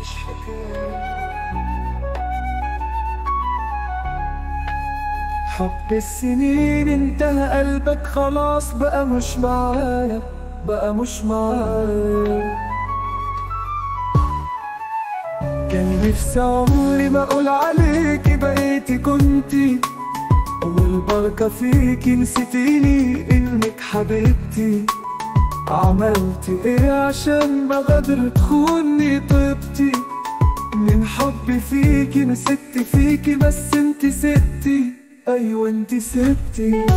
مفيش حكاية حب السنين انتهى قلبك خلاص بقى مش معايا بقى مش معايا كان نفسي عمري ما اقول عليكي بقيتي كنتي والبركة فيكي نسيتيني انك حبيبتي عملت ايه عشان ما قدر تخوني طيبتي من حبي فيكي مسكت فيكي بس انت ستي ايوه انت ستي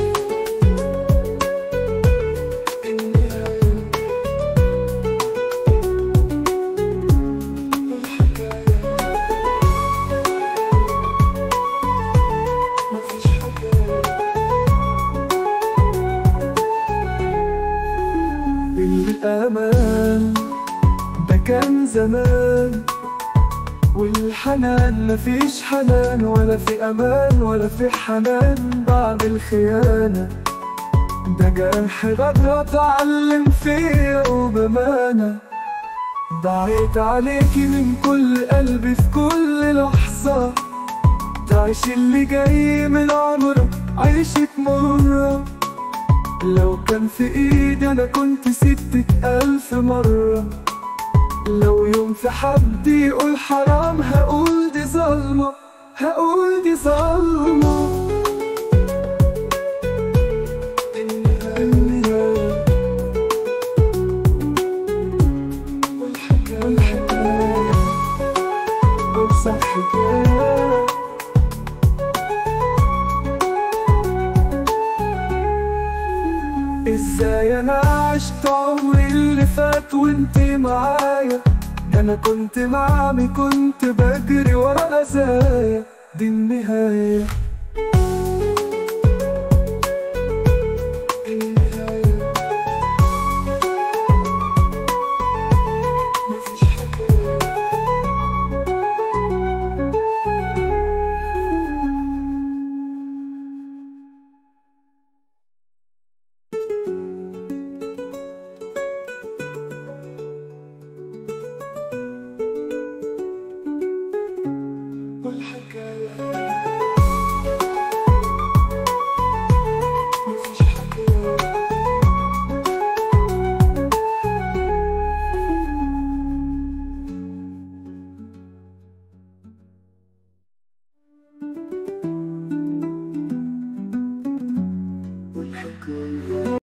مفيش حكاية الأمان ده كان زمان والحنان مفيش حنان ولا في أمان ولا في حنان بعد الخيانة ده جرح غدر اتعلم فيا وبمانة دعيت عليكي من كل قلبي في كل لحظة تعيش اللي جاي من عمرك عيشك مرة لو كان في ايدي انا كنت سبتك الف مرة لو يوم في حد يقول حرام هقول دي ظلمة هقول دي ظلمة النهاية والحكاية والحكاية أوسع حكاية ازاي انا عشت عمري اللي فات وانت معايا ده انا كنت معامي كنت بجري ورا ازايا دي النهاية